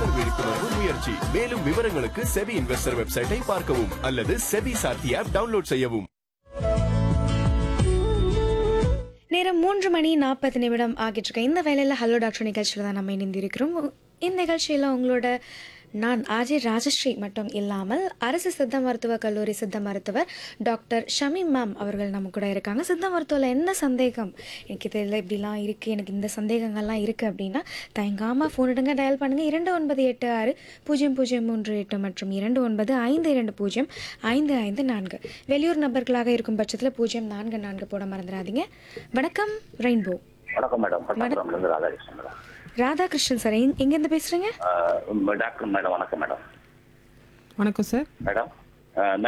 investor விழிப்புணர்வு முயற்சி மேலும் விவரங்களுக்கு செபி இன்வெஸ்டர் வெப்சைட்டை பார்க்கவும் அல்லது செபி சார்த்தி ஆப் டவுன்லோட் செய்யவும் நேரம் மூன்று மணி நாற்பது நிமிடம் ஆகிட்டு இருக்கு இந்த வேலையில் ஹலோ டாக்டர் நிகழ்ச்சியில் தான் நம்ம இணைந்திருக்கிறோம் இந்த நிகழ்ச்சியில் உங்களோட நான் ஆஜே ராஜஸ்ரீ மட்டும் இல்லாமல் அரசு சித்த மருத்துவ கல்லூரி சித்த மருத்துவர் டாக்டர் ஷமீம் மேம் அவர்கள் நம்ம கூட இருக்காங்க சித்த மருத்துவத்தில் என்ன சந்தேகம் எனக்கு இதில் இப்படிலாம் இருக்குது எனக்கு இந்த சந்தேகங்கள்லாம் இருக்குது அப்படின்னா தயங்காமல் ஃபோன் எடுங்க டயல் பண்ணுங்கள் இரண்டு ஒன்பது எட்டு ஆறு பூஜ்ஜியம் பூஜ்ஜியம் மூன்று எட்டு மற்றும் இரண்டு ஒன்பது ஐந்து இரண்டு பூஜ்ஜியம் ஐந்து ஐந்து நான்கு வெளியூர் நபர்களாக இருக்கும் பட்சத்தில் பூஜ்ஜியம் நான்கு நான்கு போட மறந்துடாதீங்க வணக்கம் ரெயின்போ வணக்கம் மேடம் பட்டாபுரம்ல இருந்து ராதாகிருஷ்ணன் மேடம் ராதாகிருஷ்ணன் சார் எங்க- எங்கேருந்து பேசுகிறீங்க ஆஹ் டாக்டர் மேடம் வணக்கம் மேடம் வணக்கம் சார் மேடம் ஆஹ்